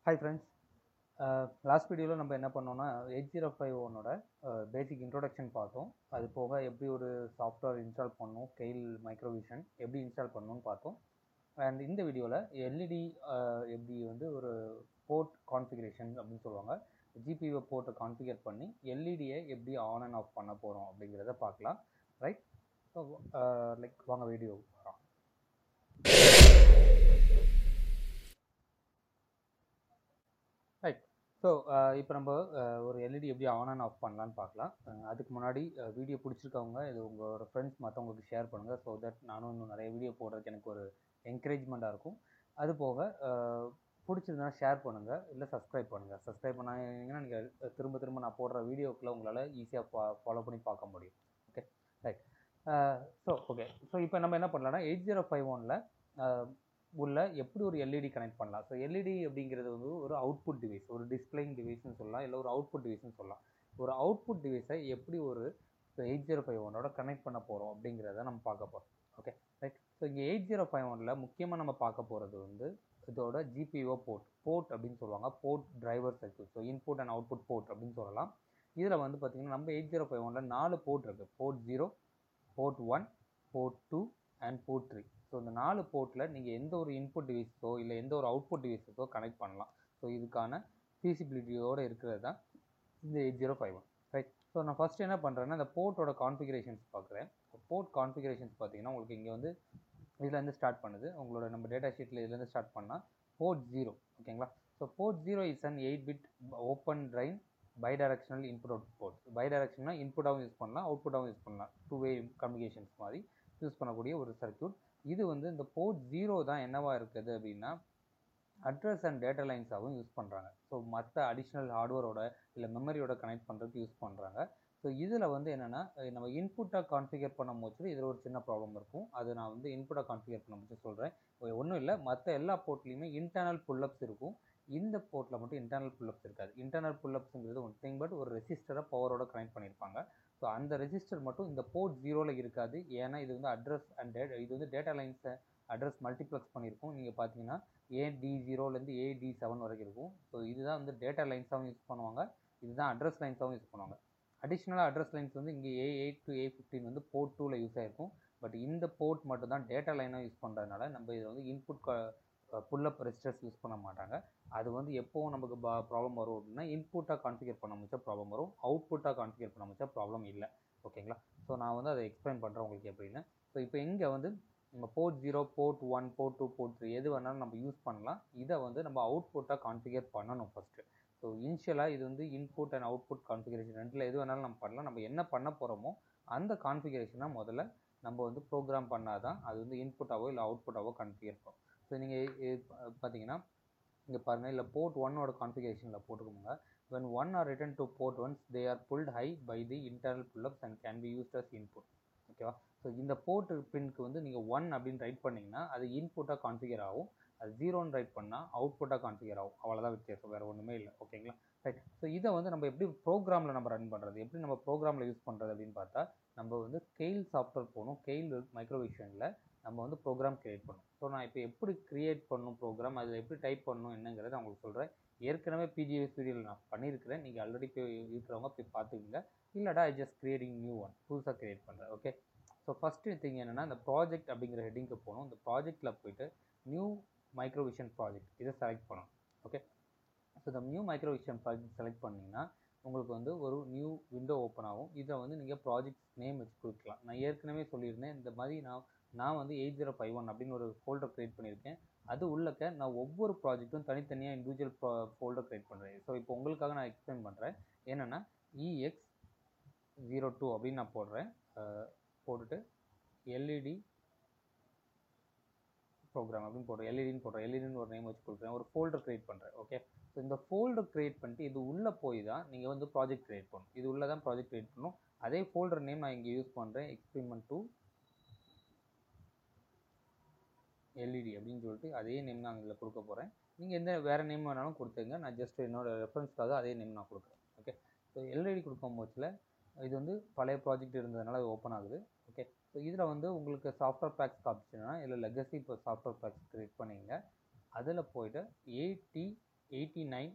hi friends last வீடியோவில் நம்ம என்ன பண்ணோம்னா எயிட் ஜீரோ ஃபைவ் ஒன்னோட பேசிக் இன்ட்ரோடக்ஷன் பார்த்தோம் அது போக எப்படி ஒரு சாஃப்ட்வேர் இன்ஸ்டால் பண்ணணும் கெயில் மைக்ரோவிஷன் எப்படி இன்ஸ்டால் பண்ணணும்னு பார்த்தோம் அண்ட் இந்த வீடியோவில் எல்இடி எப்படி வந்து ஒரு போர்ட் கான்ஃபிகரேஷன் அப்படின்னு சொல்லுவாங்க ஜிபிஓ போர்ட்டை கான்ஃபிகர் பண்ணி எல்இடியை எப்படி ஆன் அண்ட் ஆஃப் பண்ண போகிறோம் அப்படிங்கிறத பார்க்கலாம் ரைட் ஸோ லைக் வாங்க வீடியோ வரோம் ரைட் ஸோ இப்போ நம்ம அஹ், ஒரு எல்இடி எப்படி ஆன் அண்ட் ஆஃப் பண்ணலான்னு பார்க்கலாம் அஹ், அதுக்கு முன்னாடி வீடியோ பிடிச்சிருக்கவங்க இது உங்களோட ஃப்ரெண்ட்ஸ் மற்றவங்களுக்கு ஷேர் பண்ணுங்கள் ஸோ தட் நானும் இன்னும் நிறைய வீடியோ போடுறதுக்கு எனக்கு ஒரு என்கரேஜ்மெண்ட்டாக இருக்கும் அது போக அஹ், பிடிச்சிருந்தா ஷேர் பண்ணுங்கள் இல்லை சப்ஸ்கிரைப் பண்ணுங்கள் சப்ஸ்கிரைப் பண்ணாங்கன்னா நீங்கள் திரும்ப திரும்ப நான் போடுற வீடியோக்குள்ள உங்களால் ஈஸியாக ஃபா ஃபாலோ பண்ணி பார்க்க முடியும் okay right so okay so இப்போ நம்ம என்ன பண்ணலாம்னா எயிட் ஜீரோ ஃபைவ் ஒனில் உள்ள எப்படி ஒரு எல்இடி கனெக்ட் பண்ணலாம் ஸோ எல்இடி அப்படிங்கிறது வந்து ஒரு அவுட்புட் டிவைஸ் ஒரு டிஸ்பிளேயிங் டிவைஸ்னு சொல்லலாம் இல்லை ஒரு அவுட்புட் டிவைஸ்னு சொல்லலாம் ஒரு அவுட்புட் டிவைஸை எப்படி ஒரு எயிட் ஜீரோ ஃபைவ் ஒனோட கனெக்ட் பண்ண போகிறோம் அப்படிங்கிறத நம்ம பார்க்க போகிறோம் ஓகே ரைட் ஸோ இங்கே எயிட் ஜீரோ ஃபைவ் ஒனில் முக்கியமாக நம்ம பார்க்க போகிறது வந்து இதோட ஜிபிஓ போர்ட் போர்ட் அப்படின்னு சொல்லுவாங்க port driver circuit so input and output port அப்படின்னு சொல்லலாம் இதில் வந்து பார்த்திங்கன்னா நம்ம எயிட் ஜீரோ ஃபைவ் ஒனில் நாலு போர்ட் இருக்குது port zero port one port two and port three so இந்த நாலு போர்ட்டில் நீங்கள் எந்த ஒரு இன்புட் டிவைஸோ இல்லை எந்த ஒரு அவுட்புட் டிவைஸஸோ கனெக்ட் பண்ணலாம் ஸோ இதுக்கான ஃபீசிபிலிட்டியோடு இருக்கிறது தான் இந்த eight zero five one right so நான் ஃபஸ்ட்டு என்ன பண்ணுறேன்னா இந்த போர்ட்டோட கான்ஃபிகரேஷன்ஸ் பார்க்குறேன் போர்ட் கான்ஃபிகரேஷன்ஸ் பார்த்தீங்கன்னா உங்களுக்கு இங்கே வந்து இதுலேருந்து ஸ்டார்ட் பண்ணுது உங்களோட நம்ம டேட்டா ஷீட்டில் இதுலேருந்து ஸ்டார்ட் பண்ணால் போர்ட் ஜீரோ ஓகேங்களா so port zero is an eight bit open drain bidirectional input out port பை டைரக்ஷனா இன்புட்டாகவும் யூஸ் பண்ணலாம் அவுட்புட்டாகவும் யூஸ் பண்ணலாம் டூ வே கம்யூனிகேஷன்ஸ் மாதிரி யூஸ் பண்ணக்கூடிய ஒரு சர்க்யூட் இது வந்து இந்த போர்ட் ஜீரோ தான் என்னவா இருக்குது அப்படின்னா அட்ரஸ் அண்ட் டேட்டா லைன்ஸாகவும் யூஸ் பண்ணுறாங்க ஸோ மற்ற அடிஷ்னல் ஹார்ட்வேரோட இல்லை மெமரியோட கனெக்ட் பண்ணுறதுக்கு யூஸ் பண்ணுறாங்க ஸோ இதில் வந்து என்னென்னா நம்ம இன்புட்டாக கான்ஃபிகர் பண்ணும் போது இதில் ஒரு சின்ன ப்ராப்ளம் இருக்கும் அது நான் வந்து இன்புட்டாக கான்ஃபிகர் பண்ண போது சொல்கிறேன் ஒன்றும் இல்லை மற்ற எல்லா போர்ட்லேயுமே இன்டர்னல் புல்லப்ஸ் இருக்கும் இந்த போர்ட்டில் மட்டும் இன்டர்னல் புல்லப்ஸ் இருக்காது இன்டர்னல் புல்லப்ஸுங்கிறது ஒன் திங் பட் ஒரு ரெசிஸ்டரை பவரோட கனெக்ட் பண்ணியிருப்பாங்க ஸோ அந்த ரெஜிஸ்டர் மட்டும் இந்த போர்ட் ஜீரோவில் இருக்காது ஏன்னா இது வந்து அட்ரஸ் அண்ட் டேட் இது வந்து டேட்டா லைன்ஸை அட்ரஸ் மல்டிப்ளெக்ஸ் பண்ணியிருக்கும் நீங்கள் பார்த்தீங்கன்னா ஏ டி ஜீரோலேருந்து ஏ டி செவன் வரைக்கும் இருக்கும் ஸோ இதுதான் வந்து டேட்டா லைன்ஸாகவும் யூஸ் பண்ணுவாங்க இதுதான் அட்ரஸ் லைன்ஸாகவும் யூஸ் பண்ணுவாங்க அடிஷ்னலாக அட்ரஸ் லைன்ஸ் வந்து இங்கே A eight to A fifteen வந்து போர்ட் டூவில் யூஸ் ஆகிருக்கும் பட் இந்த போர்ட் மட்டும் தான் டேட்டா லைனாக யூஸ் பண்ணுறதுனால நம்ம இதை வந்து இன்புட் புல்லப் ரெஜிஸ்டர்ஸ் யூஸ் பண்ண மாட்டாங்க அது வந்து எப்போவும் நமக்கு ப்ராப்ளம் வரும் அப்படின்னா இன்புட்டாக கான்ஃபிகர் பண்ண முடிச்சா ப்ராப்ளம் வரும் அவுட்புட்டாக கான்ஃபிகர் பண்ண முடிச்சா ப்ராப்ளம் இல்லை ஓகேங்களா ஸோ நான் வந்து அதை எக்ஸ்பிளைன் பண்ணுறேன் உங்களுக்கு எப்படின்னு ஸோ இப்போ இங்கே வந்து நம்ம port zero port one port two port three எது வேணாலும் நம்ம யூஸ் பண்ணலாம் இதை வந்து நம்ம அவுட்புட்டாக கான்ஃபிகர் பண்ணணும் ஃபஸ்ட்டு ஸோ இனிஷியலாக இது வந்து இன்புட் அண்ட் அவுட்புட் கான்ஃபிகரேஷன் ரெண்டில் எது வேணாலும் நம்ம பண்ணலாம் நம்ம என்ன பண்ண போகிறோமோ அந்த கான்ஃபிகரேஷனை முதல்ல நம்ம வந்து ப்ரோக்ராம் பண்ணால் தான் அது வந்து இன்புட்டாவோ இல்லை அவுட்புட்டாவோ கான்ஃபிகர் பண்ணும் ஸோ நீங்கள் பார்த்தீங்கன்னா இங்கே பாருங்கள் இல்லை போர்ட் ஒன்னோட கான்ஃபிகரேஷனில் போட்டுக்கோங்க when one are written to port ones they are pulled high by the internal pullups and can be used as input ஓகேவா ஸோ இந்த போர்ட் பின்க்கு வந்து நீங்கள் ஒன் அப்படின்னு ரைட் பண்ணிங்கன்னா அது இன்புட்டாக கான்ஃபிகர் ஆகும் அது ஜீரோன்னு ரைட் பண்ணால் அவுட்புட்டாக கான்ஃபிகர் ஆகும் அவ்வளோதான் வித்தியாசம் வேறு ஒன்றுமே இல்லை ஓகேங்களா ரைட் ஸோ இதை வந்து நம்ம எப்படி ப்ரோக்ராமில் நம்ம ரன் பண்ணுறது எப்படி நம்ம ப்ரோக்ராமில் யூஸ் பண்ணுறது அப்படின்னு பார்த்தா நம்ம வந்து கெயில் சாஃப்ட்வேர் போகணும் கெயில் மைக்ரோவிஷனில் நம்ம வந்து ப்ரோக்ராம் கிரியேட் பண்ணணும் ஸோ நான் இப்போ எப்படி கிரியேட் பண்ணணும் ப்ரோக்ராம் அதில் எப்படி டைப் பண்ணணும் என்னங்கிறத நான் உங்களுக்கு சொல்கிறேன் ஏற்கனவே பிஜிஎஸ் வீடியோவில் நான் பண்ணியிருக்கிறேன் நீங்கள் ஆல்ரெடி போய் இருக்கிறவங்க போய் பார்த்துக்கோங்க இல்லைடா I just creating new one புதுசாக கிரியேட் பண்ணுறேன் ஓகே ஸோ ஃபஸ்ட்டு திங் என்னென்னா இந்த ப்ராஜெக்ட் அப்படிங்கிற ஹெட்டிங்க்கு போகணும் இந்த ப்ராஜெக்ட்டில் போயிட்டு நியூ மைக்ரோவிஷன் ப்ராஜெக்ட் இதை செலக்ட் பண்ணணும் ஓகே ஸோ இந்த நியூ மைக்ரோவிஷன் ப்ராஜெக்ட் செலக்ட் பண்ணிங்கன்னா உங்களுக்கு வந்து ஒரு நியூ விண்டோ ஓப்பன் ஆகும் இதை வந்து நீங்கள் ப்ராஜெக்ட் நேம் வச்சு கொடுக்கலாம் நான் ஏற்கனவே சொல்லியிருந்தேன் இந்த மாதிரி நான் நான் வந்து எயிட் ஜீரோ ஃபைவ் ஒன் அப்படின்னு ஒரு ஃபோல்டர் க்ரியேட் பண்ணியிருக்கேன் அது உள்ளக்க நான் ஒவ்வொரு ப்ராஜெக்ட்டும் தனித்தனியாக இண்டிவிஜுவல் ஃபோல்டர் க்ரியேட் பண்ணுறேன் ஸோ இப்போ உங்களுக்காக நான் எக்ஸ்பிளைன் பண்ணுறேன் என்னென்னா இஎக்ஸ் ஜீரோ டூ அப்படின்னு நான் போடுறேன் போட்டுட்டு எல்இடி ப்ரோக்ராம் அப்படின்னு போடுறேன் எல்இடின்னு போடுறேன் எல்இடின்னு ஒரு நேம் வச்சு கொடுக்குறேன் ஒரு ஃபோல்டர் க்ரியேட் பண்ணுறேன் ஓகே ஸோ இந்த ஃபோல்டர் க்ரியேட் பண்ணிட்டு இது உள்ளே போய் தான் நீங்கள் வந்து ப்ராஜெக்ட் க்ரியேட் பண்ணணும் இது உள்ளே தான் ப்ராஜெக்ட் க்ரியேட் பண்ணணும் அதே ஃபோல்டர் நேம் நான் இங்கே யூஸ் பண்ணுறேன் எக்ஸ்பிரிமெண்ட் டூ எல்இடி அப்படின்னு சொல்லிட்டு அதே நேம் நான் இதில் கொடுக்க போகிறேன் நீங்கள் எந்த வேறு நேம் வேணாலும் கொடுத்துங்க நான் ஜஸ்ட் என்னோட ரெஃபரன்ஸ்க்காக அதே நேம் நான் கொடுக்குறேன் ஓகே ஸோ எல்இடி கொடுக்கும் போச்சில் இது வந்து பழைய ப்ராஜெக்ட் இருந்ததுனால அது ஓப்பன் ஆகுது ஓகே ஸோ இதில் வந்து உங்களுக்கு சாஃப்ட்வேர் பேக்ஸ் காமிச்சுன்னா இல்லை லெகசி இப்போ சாஃப்ட்வேர் பேக்ஸ் க்ரியேட் பண்ணிங்க அதில் போயிட்டு AT eighty nine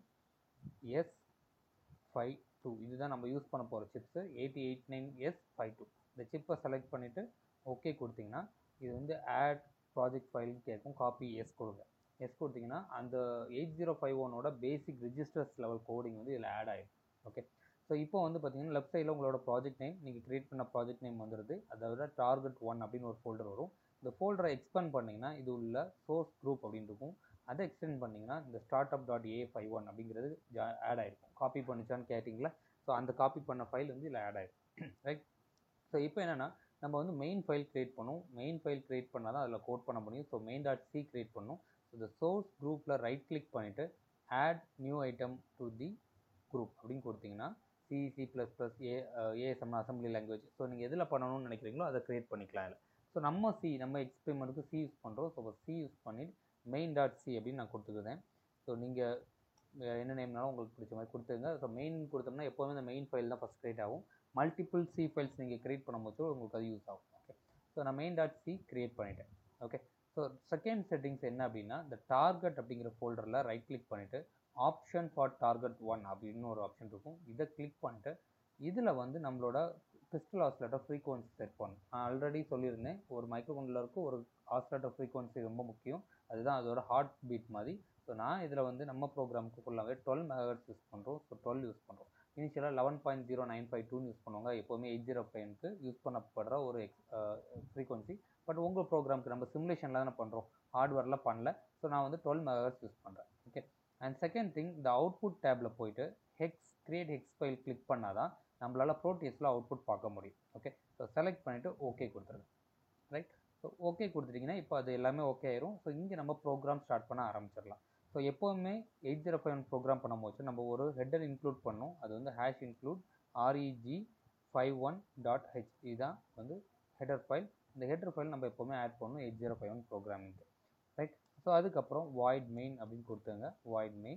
S five two இதுதான் நம்ம யூஸ் பண்ண போகிற chips eighty eight nine S five two இந்த சிப்பை செலக்ட் பண்ணிவிட்டு ஓகே கொடுத்தீங்கன்னா இது வந்து ஆட் ப்ராஜெக்ட் ஃபைல் கேட்கும் காப்பி எஸ் கொடுங்க எஸ் கொடுத்தீங்கன்னா அந்த எயிட் ஜீரோ ஃபைவ் ஒனோட பேசிக் ரிஜிஸ்டர்ஸ் லெவல் கோடிங் வந்து இதில் ஆட் ஆகிடும் ஓகே ஸோ இப்போ வந்து பார்த்தீங்கன்னா லெஃப்ட் சைடில் உங்களோட ப்ராஜெக்ட் நேம் நீங்கள் க்ரியேட் பண்ண ப்ராஜெக்ட் நேம் வந்துடுது அதை விட டார்கெட் ஒன் அப்படின்னு ஒரு ஃபோல்டர் வரும் இந்த ஃபோல்டரை எக்ஸ்பேண்ட் பண்ணிங்கன்னா இது உள்ள சோர்ஸ் குரூப் அப்படின்னு இருக்கும் அதை எக்ஸ்டெண்ட் பண்ணிங்கன்னா இந்த start up dot A five one அப்படிங்கிறது ஆட் ஆகிருக்கும் காப்பி பண்ணிச்சான்னு கேட்டிங்களா ஸோ அந்த காப்பி பண்ண ஃபைல் வந்து இதில் ஆட் ஆகிடும் ரைட் ஸோ இப்போ என்னென்னா நம்ம வந்து மெயின் ஃபைல் க்ரியேட் பண்ணும் மெயின் ஃபைல் க்ரியேட் பண்ணால் தான் அதில் கோட் பண்ண முடியும் so main dot C create பண்ணும் ஸோ இந்த சோர்ஸ் குரூப்பில் ரைட் கிளிக் பண்ணிவிட்டு add new item to the group அப்படின்னு கொடுத்தீங்கன்னா C C plus plus A ASM assembly language so நீங்கள் எதில் பண்ணணும்னு நினைக்கிறீங்களோ அதை க்ரியேட் பண்ணிக்கலாம் இல்லை ஸோ நம்ம சி நம்ம எக்ஸ்பெரிமெண்ட்டுக்கு சி யூஸ் பண்ணுறோம் ஸோ சி யூஸ் பண்ணிட்டு மெயின் டாட் சி அப்படின்னு நான் கொடுத்துக்குறேன் ஸோ நீங்கள் என்ன நேம்னாலும் உங்களுக்கு பிடிச்ச மாதிரி கொடுத்துருங்க ஸோ மெயின் கொடுத்தோம்னா எப்போவுமே இந்த மெயின் ஃபைல் தான் ஃபஸ்ட் க்ரியேட் ஆகும் மல்டிபிள் சி ஃபைல்ஸ் நீங்கள் க்ரியேட் பண்ணும்போது உங்களுக்கு அது யூஸ் ஆகும் ஓகே ஸோ நான் மெயின் டாட் சி க்ரியேட் பண்ணிட்டேன் ஓகே ஸோ செகண்ட் செட்டிங்ஸ் என்ன அப்படின்னா இந்த டார்கெட் அப்படிங்கிற ஃபோல்டரில் ரைட் கிளிக் பண்ணிவிட்டு ஆப்ஷன் ஃபார் டார்கெட் ஒன் அப்படின்னு ஒரு ஆப்ஷன் இருக்கும் இதை கிளிக் பண்ணிட்டு இதில் வந்து நம்மளோட கிறிஸ்டல் ஆஸ்லேட்டர் ஃப்ரீக்வன்சி செட் பண்ணணும் நான் ஆல்ரெடி சொல்லியிருந்தேன் ஒரு மைக்ரோகண்ட்லருக்கு ஒரு ஆஸ்லேட்டர் ஃப்ரீக்வன்சி ரொம்ப முக்கியம் அதுதான் அதோட ஹார்ட் பீட் மாதிரி ஸோ நான் இதில் வந்து நம்ம ப்ரோக்ராமுக்கு ஃபுல்லாகவே டுவெல் மெகாஹெட்ஸ் யூஸ் பண்ணுறோம் ஸோ டுவெல் யூஸ் பண்ணுறோம் இனிஷியலாக eleven point zero nine five டூன்னு யூஸ் பண்ணுவாங்க எப்போவுமே எயிட் ஜீரோ ஃபைவ்க்கு யூஸ் பண்ணப்படுற ஒரு எக்ஸ் ஃப்ரீக்வன்சி பட் உங்கள் ப்ரோக்ராமுக்கு நம்ம சிமுலேஷனில் தானே பண்ணுறோம் ஹார்ட்வேரில் பண்ணல ஸோ நான் வந்து டுவெல் மெகாஹெட்ஸ் யூஸ் பண்ணுறேன் ஓகே அண்ட் செகண்ட் திங் இந்த அவுட்புட் டேப்பில் போயிட்டு hex create hex file click பண்ணால் தான் நம்மளால் ப்ரோட்டியஸில் அவுட்புட் பார்க்க முடியும் ஓகே ஸோ செலக்ட் பண்ணிவிட்டு ஓகே கொடுத்துருங்க ரைட் ஸோ ஓகே கொடுத்துட்டிங்கன்னா இப்போ அது எல்லாமே ஓகே ஆயிரும் ஸோ இங்கே நம்ம ப்ரோக்ராம் ஸ்டார்ட் பண்ண ஆரம்பிச்சிடலாம் ஸோ எப்போவுமே eight zero five one program பண்ணும்போது நம்ம ஒரு ஹெட்டர் இன்க்ளூட் பண்ணோம் அது வந்து hash include REG five one dot H இதுதான் வந்து ஹெட்டர் ஃபைல் இந்த ஹெட்டர் ஃபைல் நம்ம எப்போவுமே ஆட் பண்ணணும் எயிட் ஜீரோ ஃபைவ் ஒன் ப்ரோக்ராமிங்க்கு ரைட் ஸோ அதுக்கப்புறம் வாய்ட் மெயின் அப்படின்னு கொடுத்துங்க வாய்ட் மெயின்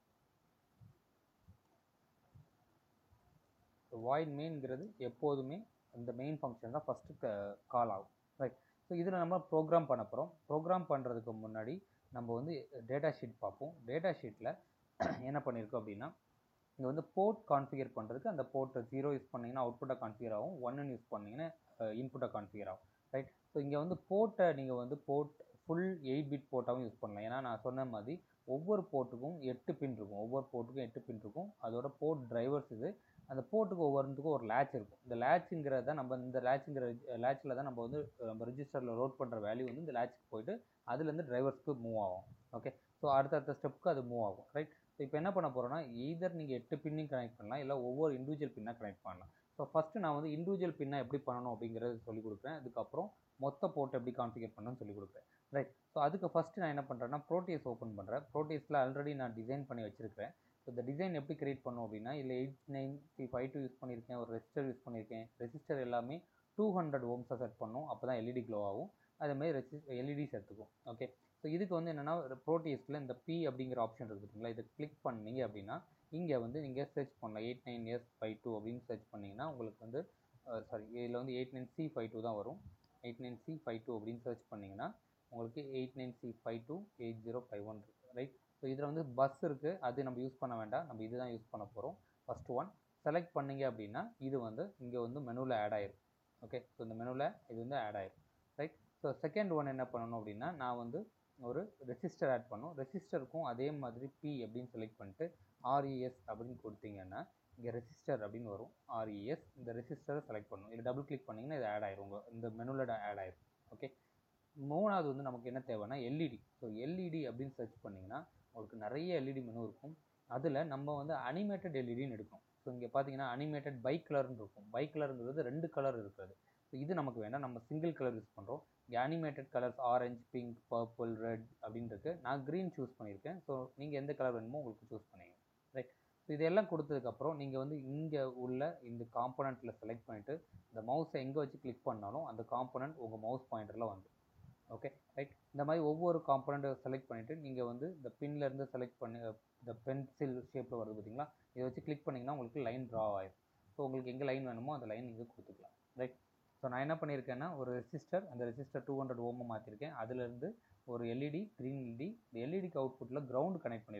வாய்ட் மெயின்ங்கிறது எப்போதுமே இந்த மெயின் ஃபங்க்ஷன் தான் ஃபஸ்ட்டு கால் ஆகும் ரைட் ஸோ இதில் நம்ம ப்ரோக்ராம் பண்ண போகிறோம் ப்ரோக்ராம் பண்ணுறதுக்கு முன்னாடி நம்ம வந்து டேட்டா ஷீட் பார்ப்போம் டேட்டா ஷீட்டில் என்ன பண்ணியிருக்கோம் அப்படின்னா இங்கே வந்து போர்ட் கான்ஃபிகர் பண்ணுறதுக்கு அந்த போர்ட்டை ஜீரோ யூஸ் பண்ணிங்கன்னா அவுட்புட்டாக கான்ஃபிகர் ஆகும் ஒன்னு யூஸ் பண்ணிங்கன்னா இன்புட்டாக கான்ஃபிகர் ஆகும் ரைட் ஸோ இங்கே வந்து போர்ட்டை நீங்கள் வந்து போர்ட் ஃபுல் எயிட் பிட் போர்ட்டாகவும் யூஸ் பண்ணலாம் ஏன்னா நான் சொன்ன மாதிரி ஒவ்வொரு போர்ட்டுக்கும் எட்டு பின் இருக்கும் ஒவ்வொரு போர்ட்டுக்கும் எட்டு பின் இருக்கும் அதோட போர்ட் டிரைவர்ஸ் இது அந்த போர்ட்டுக்கு ஒவ்வொருத்துக்கும் ஒரு லேட்ச் இருக்கும் இந்த லேட்சுங்கிறத நம்ம இந்த லேட்சுங்கிற லேட்சில் தான் நம்ம வந்து நம்ம ரிஜிஸ்டரில் லோட் பண்ணுற வேல்யூ வந்து இந்த லேட்சுக்கு போயிட்டு அதுலேருந்து டிரைவர்ஸ்க்கு மூவ் ஆகும் ஓகே ஸோ அடுத்தடுத்த ஸ்டெப்புக்கு அது மூவ் ஆகும் ரைட் ஸோ இப்போ என்ன பண்ண போகிறோன்னா ஈதர் நீங்கள் எட்டு பின்னையும் கனெக்ட் பண்ணலாம் இல்லை ஒவ்வொரு இண்டிவிஜுவல் பின்னாக கனெக்ட் பண்ணலாம் ஸோ ஃபஸ்ட்டு நான் வந்து இண்டிவிஜுவல் பின்னாக எப்படி பண்ணணும் அப்படிங்கிறது சொல்லிக் கொடுக்குறேன் அதுக்கப்புறம் மொத்த போர்ட் எப்படி கான்ஃபிகர் பண்ணணும்னு சொல்லிக் கொடுக்குறேன் ரைட் ஸோ அதுக்கு ஃபஸ்ட்டு நான் என்ன பண்ணுறேன்னா ப்ரோட்டியஸ் ஓப்பன் பண்ணுறேன் ப்ரோட்டியஸில் ஆல்ரெடி நான் டிசைன் பண்ணி வச்சுருக்கிறேன் ஸோ இந்த டிசைன் எப்படி கிரியேட் பண்ணும் அப்படின்னா இல்லை eight nine three five two use பண்ணியிருக்கேன் ஒரு ரெஜிஸ்டர் யூஸ் பண்ணியிருக்கேன் ரெஜிஸ்டர் எல்லாமே டூ ஹண்ட்ரட் ஓம்ஸாக செட் பண்ணும் அப்போ தான் எல்இடி க்ளோ ஆகும் அதேமாதிரி ரெஜி எல்இடிஸ் எடுத்துக்கும் ஓகே ஸோ இதுக்கு வந்து என்னென்னா ப்ரோட்டியஸில் இந்த பி அப்படிங்கிற ஆப்ஷன் இருக்குது பார்த்தீங்களா இதை கிளிக் பண்ணீங்க அப்படின்னா இங்கே வந்து நீங்கள் சர்ச் பண்ணலாம் eight nine S five two அப்படின்னு சர்ச் பண்ணிங்கன்னா உங்களுக்கு வந்து சாரி இதில் வந்து eight nine C five two தான் வரும் eight nine C five two அப்படின்னு சர்ச் பண்ணிங்கன்னா உங்களுக்கு eight nine C five two eight zero five one இருக்குது ரைட் ஸோ இதில் வந்து பஸ் இருக்குது அது நம்ம யூஸ் பண்ண வேண்டாம் நம்ம இது தான் யூஸ் பண்ண போகிறோம் ஃபஸ்ட் ஒன் செலக்ட் பண்ணிங்க அப்படின்னா இது வந்து இங்கே வந்து மெனுவில் ஆட் ஆயிரும் ஓகே ஸோ இந்த மெனுவில் இது வந்து ஆட் ஆயிரும் ரைட் ஸோ செகண்ட் ஒன் என்ன பண்ணணும் அப்படின்னா நான் வந்து ஒரு ரெசிஸ்டர் ஆட் பண்ணும் ரெசிஸ்டருக்கும் அதே மாதிரி பி அப்படின்னு செலக்ட் பண்ணிட்டு ஆர்இஎஸ் அப்படின்னு கொடுத்தீங்கன்னா இங்கே ரெசிஸ்டர் அப்படின்னு வரும் ஆர்இஎஸ் இந்த ரெசிஸ்டரை செலக்ட் பண்ணணும் இல்லை டபுள் கிளிக் பண்ணிங்கன்னா இது ஆட் ஆயிரும் உங்கள் இந்த மெனுவில் ஆட் ஆயிரும் ஓகே மூணாவது வந்து நமக்கு என்ன தேவைன்னா எல்இடி ஸோ எல்இடி அப்படின்னு சர்ச் பண்ணிங்கன்னா உங்களுக்கு நிறைய எல்இடி மெனு இருக்கும் அதில் நம்ம வந்து அனிமேட்டட் எல்இடின்னு எடுக்கணும் ஸோ இங்கே பார்த்தீங்கன்னா அனிமேட்டட் பைக் கலர்னு இருக்கும் பைக் கலருங்கிறது ரெண்டு கலர் இருக்கிறது ஸோ இது நமக்கு வேண்டாம் நம்ம சிங்கிள் கலர் யூஸ் பண்ணுறோம் இங்கே animated colours orange pink purple red அப்படின்னு இருக்கு நான் க்ரீன் சூஸ் பண்ணியிருக்கேன் ஸோ நீங்கள் எந்த கலர் வேணுமோ உங்களுக்கு சூஸ் பண்ணிங்க ரைட் ஸோ இதெல்லாம் கொடுத்ததுக்கப்புறம் நீங்கள் வந்து இங்கே உள்ள இந்த காம்போனண்ட்டில் செலக்ட் பண்ணிவிட்டு இந்த மவுஸை எங்கே வச்சு கிளிக் பண்ணாலும் அந்த காம்போனண்ட் உங்கள் மவுஸ் பாயிண்டரில் வந்து ஓகே ரைட் இந்த மாதிரி ஒவ்வொரு காம்போனண்ட்டை செலக்ட் பண்ணிவிட்டு நீங்கள் வந்து இந்த பின்லேருந்து செலக்ட் பண்ணி இந்த பென்சில் ஷேப்பில் வருது பார்த்தீங்களா இதை வச்சு கிளிக் பண்ணிங்கன்னா உங்களுக்கு லைன் ட்ரா ஆயிடும் ஸோ உங்களுக்கு எங்கே லைன் வேணுமோ அந்த லைன் நீங்கள் கொடுத்துக்கலாம் ரைட் ஸோ நான் என்ன பண்ணியிருக்கேன்னா ஒரு ரெசிஸ்டர் அந்த ரெசிஸ்டர் டூ ஹண்ட்ரட் ஓமை மாற்றிருக்கேன் அதுலேருந்து ஒரு எல்இடி க்ரீன் எல்இடி இந்த எல்இடிக்கு அவுட்புட்டில் கிரவுண்டு கனெக்ட் பண்ணியிருக்கேன்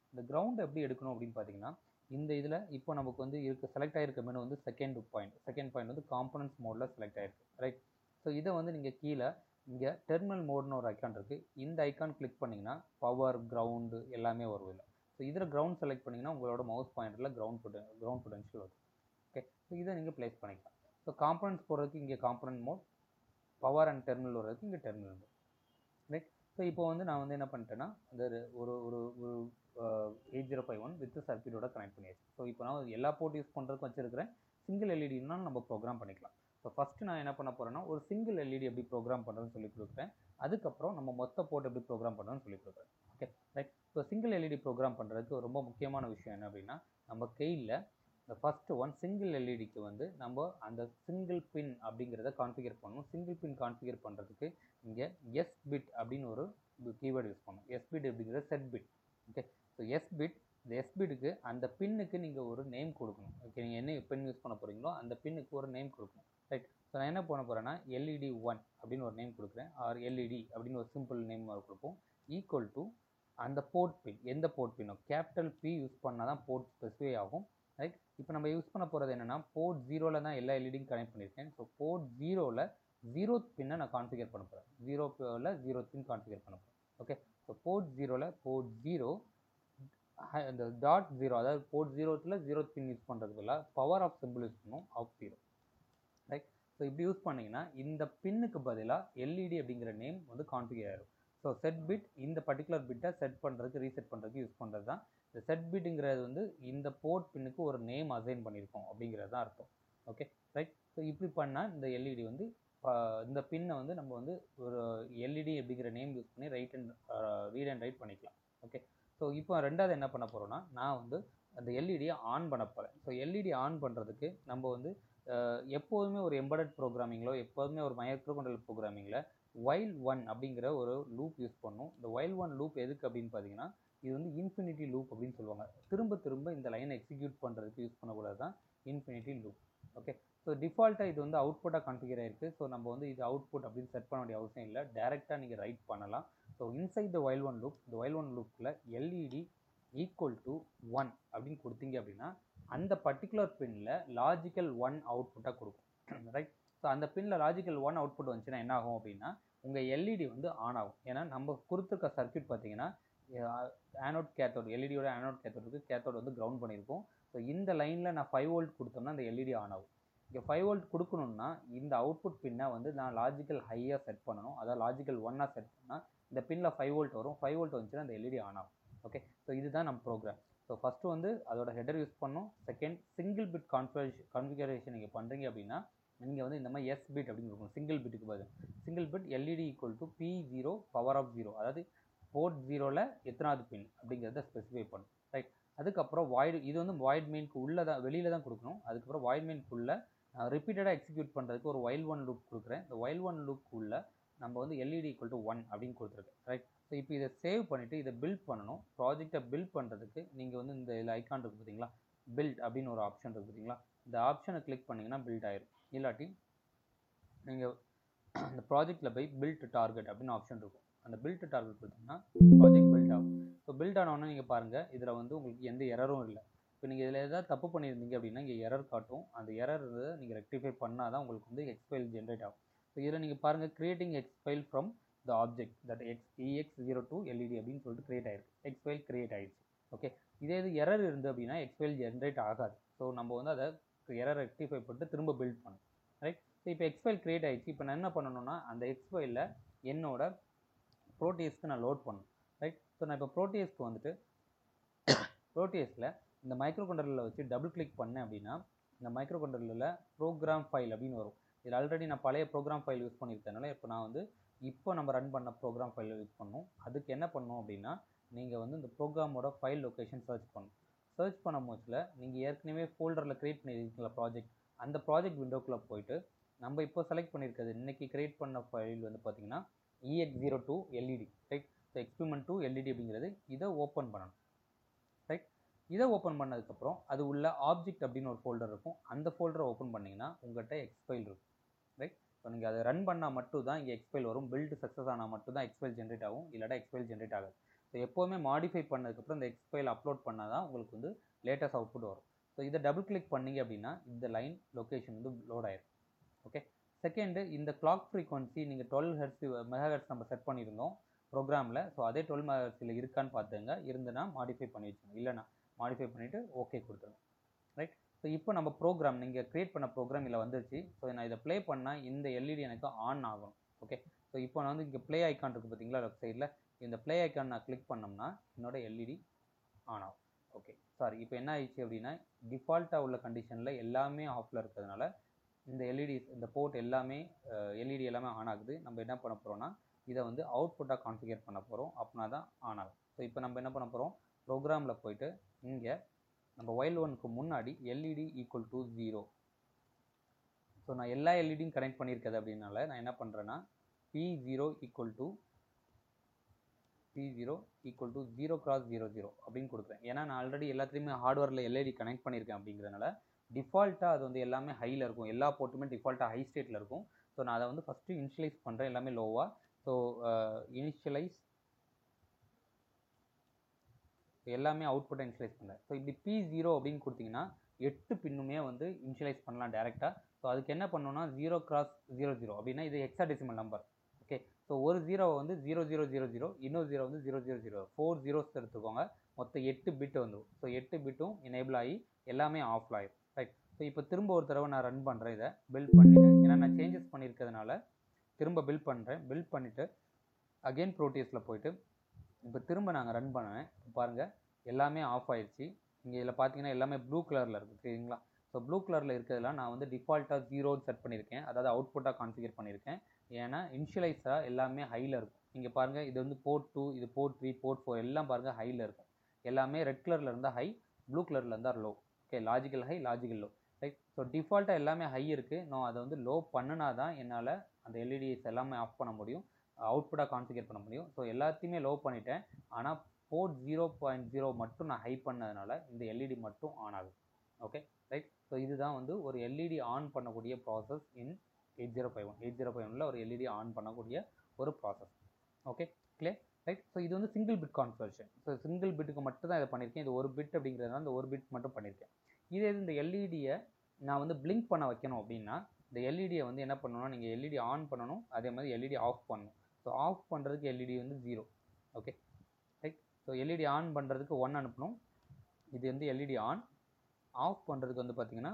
இந்த கிரவுண்ட் எப்படி எடுக்கணும் அப்படின்னு பார்த்தீங்கன்னா இந்த இதில் இப்போ நமக்கு வந்து இருக்க செலக்ட் ஆகிருக்க மெனு வந்து செகண்ட் பாயிண்ட் செகண்ட் பாயிண்ட் வந்து காம்பனன்ஸ் மோடில் செலக்ட் ஆகிருக்கு ரைட் ஸோ இதை வந்து நீங்கள் கீழே இங்கே டெர்மினல் மோட்னு ஒரு ஐக்கான் இருக்குது இந்த ஐக்கான் கிளிக் பண்ணிங்கன்னா பவர் கிரவுண்டு எல்லாமே வரும் இல்லை ஸோ இதில் கிரவுண்ட் செலக்ட் பண்ணிங்கன்னா உங்களோட மவுஸ் பாயிண்டரில் கிரவுண்ட் பொட்ட கிரவுண்ட் பொட்டன்ஷியல் வரும் ஓகே ஸோ இதை நீங்கள் ப்ளேஸ் பண்ணிக்கலாம் ஸோ காம்பனன்ட்ஸ் போடுறதுக்கு இங்கே component mode power and terminal வர்றதுக்கு இங்கே டெர்மினல் மோட் ரைட் ஸோ இப்போ வந்து நான் வந்து என்ன பண்ணிட்டேன்னா அந்த ஒரு ஒரு ஒரு eight zero five one with சர்க்கியூட்டோட கனெக்ட் பண்ணியாச்சு ஸோ இப்போ நான் எல்லா போர்ட் யூஸ் பண்ணுறதுக்கு வச்சிருக்கிறேன் சிங்கிள் எல்இடினா நம்ம ப்ரோக்ராம் பண்ணிக்கலாம் ஸோ ஃபஸ்ட்டு நான் என்ன பண்ண போகிறேன்னா ஒரு சிங்கிள் எல்இடி எப்படி ப்ரோக்ராம் பண்ணுறதுன்னு சொல்லி கொடுக்குறேன் அதுக்கப்புறம் நம்ம மொத்த போர்ட் எப்படி ப்ரோக்ராம் பண்ணுறதுன்னு சொல்லி கொடுக்குறேன் okay right so single LED program பண்ணுறதுக்கு ரொம்ப முக்கியமான விஷயம் என்ன அப்படின்னா நம்ம கையில் இந்த ஃபஸ்ட்டு ஒன் சிங்கிள் எல்இடிக்கு வந்து நம்ம அந்த சிங்கிள் பின் அப்படிங்கிறத கான்ஃபிகர் பண்ணணும் சிங்கிள் பின் கான்ஃபிகர் பண்ணுறதுக்கு இங்கே எஸ் பிட் அப்படின்னு ஒரு கீவேர்டு யூஸ் பண்ணணும் எஸ் பிட் அப்படிங்கிறது set bit okay so S bit இந்த எஸ் பிட்டுக்கு அந்த பின்னுக்கு நீங்கள் ஒரு நேம் கொடுக்கணும் ஓகே நீங்கள் என்ன பின் யூஸ் பண்ண போகிறீங்களோ அந்த பின்னுக்கு ஒரு நேம் கொடுக்கணும் ரைட் ஸோ நான் என்ன பண்ண போகிறேன்னா எல்இடி ஒன் அப்படின்னு ஒரு நேம் கொடுக்குறேன் ஆர் எல்இடி அப்படின்னு ஒரு சிம்பிள் நேம் கொடுப்போம் ஈக்குவல் டு அந்த போர்ட் பின் எந்த போர்ட் பின்னோ கேபிட்டல் பி யூஸ் பண்ணால் தான் போர்ட் ஸ்பெசிஃபை ஆகும் ரைட் இப்போ நம்ம யூஸ் பண்ண போகிறது என்னென்னா போர்ட் ஜீரோவில் தான் எல்லா எல்இடியும் கனெக்ட் பண்ணியிருக்கேன் ஸோ போர்ட் ஜீரோவில் ஜீரோ பின்னை நான் கான்ஃபிகர் பண்ண போகிறேன் ஜீரோவில் ஜீரோ பின் கான்ஃபிகர் பண்ண போகிறேன் ஓகே ஸோ போர்ட் ஜீரோவில் போர்ட் ஜீரோ இந்த டாட் ஜீரோ அதாவது போர்ட் ஜீரோத்தில் ஜீரோ பின் யூஸ் பண்ணுறதுக்குள்ள பவர் ஆஃப் சிம்பிள் யூஸ் பண்ணும் ஆஃப் ஜீரோ ரைட் ஸோ இப்படி யூஸ் பண்ணிங்கன்னா இந்த பின்னுக்கு பதிலாக எல்இடி அப்படிங்கிற நேம் வந்து கான்ஃபிகர் ஆயிரும் ஸோ செட் பிட் இந்த பர்டிகுலர் பிட்டை செட் பண்ணுறதுக்கு ரீசெட் பண்ணுறதுக்கு யூஸ் பண்ணுறது தான் இந்த செட் பிட்டுங்கிறது வந்து இந்த போர்ட் பின்னுக்கு ஒரு நேம் அசைன் பண்ணியிருக்கோம் அப்படிங்கிறது தான் அர்த்தம் ஓகே ரைட் ஸோ இப்படி பண்ணால் இந்த எல்இடி வந்து இந்த பின்னை வந்து நம்ம வந்து ஒரு எல்இடி அப்படிங்கிற நேம் யூஸ் பண்ணி write and read and write பண்ணிக்கலாம் ஓகே ஸோ இப்போ ரெண்டாவது என்ன பண்ண போகிறோன்னா நான் வந்து அந்த எல்இடியை ஆன் பண்ண போகிறேன் ஸோ எல்இடி ஆன் பண்ணுறதுக்கு நம்ம வந்து எப்போதுமே ஒரு எம்படட் ப்ரோக்ராமிங்கிலோ எப்போதுமே ஒரு மைக்ரோ கண்ட்ரோல் ப்ரோக்ராமிங்கில் வைல் ஒன் அப்படிங்கிற ஒரு லூப் யூஸ் பண்ணும் இந்த வைல் ஒன் லூப் எதுக்கு அப்படின்னு பார்த்தீங்கன்னா இது வந்து இன்ஃபினிட்டி லூப் அப்படின்னு சொல்லுவாங்க திரும்ப திரும்ப இந்த லைனை எக்ஸிக்யூட் பண்ணுறதுக்கு யூஸ் பண்ணக்கூடாது தான் இன்ஃபினிட்டி லூப் ஓகே ஸோ டிஃபால்ட்டாக இது வந்து அவுட்புட்டாக கான்ஃபிகர் ஆயிருக்கு ஸோ நம்ம வந்து இது அவுட்புட் அப்படின்னு செட் பண்ண வேண்டிய அவசியம் இல்லை டேரெக்டாக நீங்கள் ரைட் பண்ணலாம் so inside the while one loop இந்த வைல் ஒன் லூப்பில் எல்இடி ஈக்குவல் டு ஒன் அப்படின்னு கொடுத்தீங்க அப்படின்னா அந்த பர்டிகுலர் பின்னில் லாஜிக்கல் ஒன் அவுட்புட்டாக கொடுக்கும் ரைட் ஸோ அந்த பின்னில் லாஜிக்கல் ஒன் அவுட்புட் வந்துச்சுன்னா என்ன ஆகும் அப்படின்னா உங்கள் எல்இடி வந்து ஆன் ஆகும் ஏன்னா நம்ம கொடுத்துருக்க சர்க்கியூட் பார்த்தீங்கன்னா ஆனோட் கேத்தோட் எல்இடியோட ஆனோட் கேத்தோடுக்கு கேத்தோட் வந்து கிரவுண்ட் பண்ணியிருக்கோம் ஸோ இந்த லைனில் நான் ஃபைவ் வோல்ட் கொடுத்தோம்னா அந்த எல்இடி ஆன் ஆகும் இங்கே ஃபைவ் வோல்ட் கொடுக்கணும்னா இந்த அவுட்புட் பின்னை வந்து நான் லாஜிக்கல் ஹையாக செட் பண்ணணும் அதாவது லாஜிக்கல் ஒன்னாக செட் பண்ணால் இந்த பின்னில் ஃபைவ் வோல்ட் வரும் ஃபைவ் வோல்ட் வந்துச்சுன்னா அந்த எல்இடி ஆன் ஆகும் ஓகே ஸோ இதுதான் நம்ம ப்ரோக்ராம் ஸோ ஃபஸ்ட்டு வந்து அதோட ஹெடர் யூஸ் பண்ணோம் second single bit configuration configuration நீங்கள் பண்ணுறீங்க அப்படின்னா நீங்கள் வந்து இந்த மாதிரி எஸ் பிட் அப்படின்னு இருக்கும் சிங்கிள் பிட்டுக்கு பதில் single bit LED equal to P zero power of zero அதாவது போர்ட் ஜீரோவில் எத்தனாவது பின் அப்படிங்கிறத ஸ்பெசிஃபை பண்ணும் ரைட் அதுக்கப்புறம் வாய்டு இது வந்து வாய்ட் மெயினுக்கு உள்ளே தான் வெளியில் தான் கொடுக்கணும் அதுக்கப்புறம் வாய்ட் மெயினுக்குள்ளே ரிப்பீட்டடாக எக்ஸிக்யூட் பண்ணுறதுக்கு ஒரு வைல் ஒன் லுக் கொடுக்குறேன் இந்த வைல் ஒன் லுக்குள்ளே நம்ம வந்து எல்இடி ஈக்குவல் டு ஒன் அப்படின்னு கொடுத்துருக்கேன் ரைட் ஸோ இப்போ இதை சேவ் பண்ணிவிட்டு இதை பில்ட் பண்ணணும் ப்ராஜெக்டை பில்ட் பண்ணுறதுக்கு நீங்கள் வந்து இந்த இதில் ஐக்கான் இருக்குது பார்த்தீங்களா பில்ட் அப்படின்னு ஒரு ஆப்ஷன் இருக்குது பார்த்தீங்களா இந்த ஆப்ஷனை கிளிக் பண்ணிங்கன்னா பில்ட் ஆயிரும் இல்லாட்டி நீங்கள் இந்த ப்ராஜெக்டில் போய் பில்ட் டார்கெட் அப்படின்னு ஆப்ஷன் இருக்கும் அந்த பில்ட் டார்கெட் கொடுத்தீங்கன்னா ப்ராஜெக்ட் பில்ட் ஆகும் ஸோ பில்ட் ஆனோடனே நீங்கள் பாருங்கள் இதில் வந்து உங்களுக்கு எந்த எரரும் இல்லை இப்போ நீங்கள் இதில் ஏதாவது தப்பு பண்ணியிருந்தீங்க அப்படின்னா இங்கே எரர் காட்டும் அந்த எரர் நீங்கள் ரெக்டிஃபை பண்ணால் தான் உங்களுக்கு வந்து எக்ஸ்பைல் ஜென்ரேட் ஆகும் ஸோ இதில் நீங்கள் பாருங்கள் creating hex file from the object that X EX zero two LED அப்படின்னு சொல்லிட்டு கிரியேட் ஆயிருக்கு எக்ஸ்பைல் கிரியேட் ஆயிடுச்சு ஓகே இதே இது எரர் இருந்து அப்படின்னா எக்ஸ்பைல் ஜென்ரேட் ஆகாது ஸோ நம்ம வந்து அதை எரர் ரெக்டிஃபை பண்ணிட்டு திரும்ப பில்ட் பண்ணணும் ரைட் ஸோ இப்போ எக்ஸ்பைல் கிரியேட் ஆயிடுச்சு இப்போ நான் என்ன பண்ணணும்னா அந்த எக்ஸ்பைலில் என்னோட ப்ரோட்டியஸ்க்கு நான் லோட் பண்ணணும் ரைட் ஸோ நான் இப்போ ப்ரோட்டியஸ்க்கு வந்துட்டு ப்ரோட்டியஸில் இந்த மைக்ரோ கண்ட்ரோலரில் வச்சு டபுள் கிளிக் பண்ணேன் அப்படின்னா இந்த மைக்ரோ கண்ட்ரோலரில் ப்ரோக்ராம் ஃபைல் அப்படின்னு வரும் இதில் ஆல்ரெடி நான் பழைய ப்ரோக்ராம் ஃபைல் யூஸ் பண்ணியிருக்கனால இப்போ நான் வந்து இப்போ நம்ம ரன் பண்ண ப்ரோக்ராம் ஃபைல் யூஸ் பண்ணணும் அதுக்கு என்ன பண்ணணும் அப்படின்னா நீங்கள் வந்து இந்த ப்ரோக்ராமோட ஃபைல் லொக்கேஷன் சர்ச் பண்ணணும் சர்ச் பண்ணும் போதில் நீங்கள் ஏற்கனவே ஃபோல்டரில் க்ரியேட் பண்ணியிருக்கீங்களா ப்ராஜெக்ட் அந்த ப்ராஜெக்ட் விண்டோக்குள்ளே போயிட்டு நம்ம இப்போ செலக்ட் பண்ணியிருக்கிறது இன்றைக்கி க்ரியேட் பண்ண ஃபைல் வந்து பார்த்தீங்கன்னா EX zero two LED right so experiment two LED அப்படிங்கிறது இதை ஓப்பன் பண்ணணும் ரைட் இதை ஓப்பன் பண்ணதுக்கப்புறம் அது உள்ள ஆப்ஜெக்ட் அப்படின்னு ஒரு ஃபோல்டர் இருக்கும் அந்த ஃபோல்டரை ஓப்பன் பண்ணிங்கன்னா உங்கள்கிட்ட எக்ஸ்பைல் இருக்கும் ரைட் ஸோ நீங்கள் அதை ரன் பண்ணால் மட்டும் தான் இங்கே எக்ஸ்பைல் வரும் பில்டு சக்ஸஸ் ஆனால் மட்டும் தான் எக்ஸ்பைல் ஜென்ரேட் ஆகும் இல்லாட்டா எக்ஸ்பைல் ஜென்ரேட் ஆகாது ஸோ எப்போவுமே மாடிஃபை பண்ணதுக்கப்புறம் இந்த எக்ஸ் ஃபைல் அப்லோட் பண்ணால் தான் உங்களுக்கு வந்து லேட்டஸ்ட் அவுட்புட் வரும் ஸோ இதை டபுள் கிளிக் பண்ணீங்க அப்படின்னா இந்த லைன் லொக்கேஷன் வந்து லோட் ஆயிரும் ஓகே செகண்டு இந்த கிளாக் ஃப்ரீக்வன்சி நீங்கள் டுவெல் ஹெர்ட்ஸ் மெகா ஹெர்ட்ஸ் நம்ம செட் பண்ணியிருந்தோம் ப்ரோக்ராமில் ஸோ அதே டுவெல் மெகா ஹெர்ட்ஸில் இருக்கான்னு பார்த்துங்க இருந்துன்னா மாடிஃபை பண்ணி வச்சுக்கோங்க இல்லைனா மாடிஃபை பண்ணிவிட்டு ஓகே கொடுத்துருங்க ரைட் ஸோ இப்போ நம்ம ப்ரோக்ராம் நீங்கள் க்ரியேட் பண்ண ப்ரோக்ராம் இதில் வந்துருச்சு ஸோ நான் இதை ப்ளே பண்ணால் இந்த எல்இடி எனக்கு ஆன் ஆகும் ஓகே ஸோ இப்போ நான் வந்து இங்கே ப்ளே ஐக்கான் இருக்குது பார்த்தீங்களா லெஃப்ட் சைடில் இந்த ப்ளே ஐக்கான் நான் கிளிக் பண்ணோம்னா என்னோட எல்இடி ஆன் ஆகும் ஓகே சாரி இப்போ என்ன ஆயிடுச்சு அப்படின்னா டிஃபால்ட்டாக உள்ள கண்டிஷனில் எல்லாமே ஆஃபில் இருக்கிறதுனால இந்த எல்இடி இந்த போர்ட் எல்லாமே எல்இடி எல்லாமே ஆன் ஆகுது நம்ம என்ன பண்ண போகிறோம்னா இதை வந்து அவுட்புட்டாக கான்ஃபிகர் பண்ண போகிறோம் அப்படின்னா தான் ஆன் ஆகும் ஸோ இப்போ நம்ம என்ன பண்ண போகிறோம் ப்ரோக்ராமில் போயிட்டு இங்கே நம்ம ஒயில் ஒனுக்கு முன்னாடி LED equal to zero so நான் எல்லா எல்இடியும் கனெக்ட் பண்ணியிருக்கிறது அப்படின்னால நான் என்ன பண்ணுறேன்னா P zero equal to P zero equal to zero cross zero zero அப்படின்னு கொடுக்குறேன் ஏன்னா நான் ஆல்ரெடி எல்லாத்துலேயுமே ஹார்ட்வேரில் எல்இடி கனெக்ட் பண்ணியிருக்கேன் அப்படிங்கிறதுனால டிஃபால்ட்டாக அது வந்து எல்லாமே ஹையில் இருக்கும் எல்லா போர்ட்டுமே டிஃபால்ட்டாக ஹை ஸ்டேட்டில் இருக்கும் ஸோ நான் அதை வந்து ஃபஸ்ட்டு இனிஷியலைஸ் பண்ணுறேன் எல்லாமே லோவாக ஸோ இனிஷியலைஸ் எல்லாமே அவுட்புட்டை இனிஷியலைஸ் பண்ணுறேன் ஸோ இப்படி பி ஜீரோ அப்படின்னு கொடுத்தீங்கன்னா எட்டு பின்னுமே வந்து இனிஷியலைஸ் பண்ணலாம் டேரெக்டாக ஸோ அதுக்கு என்ன பண்ணணும்னா ஜீரோ கிராஸ் ஜீரோ ஜீரோ அப்படின்னா இது hexa decimal number okay so ஒரு ஜீரோவை வந்து ஜீரோ ஜீரோ ஜீரோ ஜீரோ இன்னொரு ஜீரோ வந்து zero zero zero four zeros எடுத்துக்கோங்க மொத்தம் எட்டு பிட் வந்துடும் ஸோ எட்டு பிட்டும் எனேபிள் ஆகி எல்லாமே ஆஃப் ஆகிடும் ரைட் ஸோ இப்போ திரும்ப ஒரு தடவை நான் ரன் பண்ணுறேன் இதை பில்ட் பண்ணிவிட்டு ஏன்னா நான் சேஞ்சஸ் பண்ணியிருக்கிறதுனால திரும்ப பில்ட் பண்ணுறேன் பில்ட் பண்ணிவிட்டு அகெயின் ப்ரோட்டியஸில் போயிட்டு இப்போ திரும்ப நாங்கள் ரன் பண்ணுவேன் பாருங்கள் எல்லாமே ஆஃப் ஆயிடுச்சு இங்கே இதில் பார்த்தீங்கன்னா எல்லாமே ப்ளூ கலரில் இருக்குது சரிங்களா ஸோ ப்ளூ கலரில் இருக்கிறதுலாம் நான் வந்து டிஃபால்ட்டாக ஜீரோன்னு செட் பண்ணியிருக்கேன் அதாவது அவுட்புட்டாக கான்ஃபிகர் பண்ணியிருக்கேன் ஏன்னா இனிஷியலைஸாக எல்லாமே ஹையில் இருக்கும் இங்கே பாருங்கள் இது வந்து போர்ட் டூ இது போர்ட் த்ரீ போர்ட் ஃபோர் எல்லாம் பாருங்கள் ஹையில் இருக்கும் எல்லாமே ரெட் கலரில் இருந்தால் ஹை ப்ளூ கலரில் இருந்தால் low okay logical high logical low right so டிஃபால்ட்டாக எல்லாமே ஹை இருக்குது நான் அதை வந்து லோ பண்ணினா தான் என்னால் அந்த எல்இடிஸ் எல்லாமே ஆஃப் பண்ண முடியும் அவுட்புட்டாக கான்ஃபிகர் பண்ண முடியும் ஸோ எல்லாத்தையுமே லோ பண்ணிட்டேன் ஆனால் போர்ட் ஜீரோ பாயிண்ட் ஜீரோ மட்டும் நான் ஹை பண்ணதுனால இந்த எல்இடி மட்டும் ஆன் ஆகுது ஓகே ரைட் ஸோ இதுதான் வந்து ஒரு எல்இடி ஆன் பண்ணக்கூடிய process in eight zero five one eight zero five ஒனில் ஒரு எல்இடி ஆன் பண்ணக்கூடிய ஒரு process okay clear right so இது வந்து single bit conversion so single பிட்டுக்கு மட்டும் தான் இதை பண்ணியிருக்கேன் இது ஒரு பிட் அப்படிங்கிறதுனால இந்த ஒரு பிட் மட்டும் பண்ணியிருக்கேன் இதே இந்த எல்இடியை நான் வந்து பிளிங்க் பண்ண வைக்கணும் அப்படின்னா இந்த எல்இடியை வந்து என்ன பண்ணணும்னா நீங்கள் எல்இடி ஆன் பண்ணணும் அதே மாதிரி எல்இடி ஆஃப் பண்ணணும் ஸோ ஆஃப் பண்ணுறதுக்கு எல்இடி வந்து zero okay right so LED on பண்ணுறதுக்கு ஒன் அனுப்பணும் இது வந்து எல்இடி ஆன் ஆஃப் பண்ணுறதுக்கு வந்து பார்த்தீங்கன்னா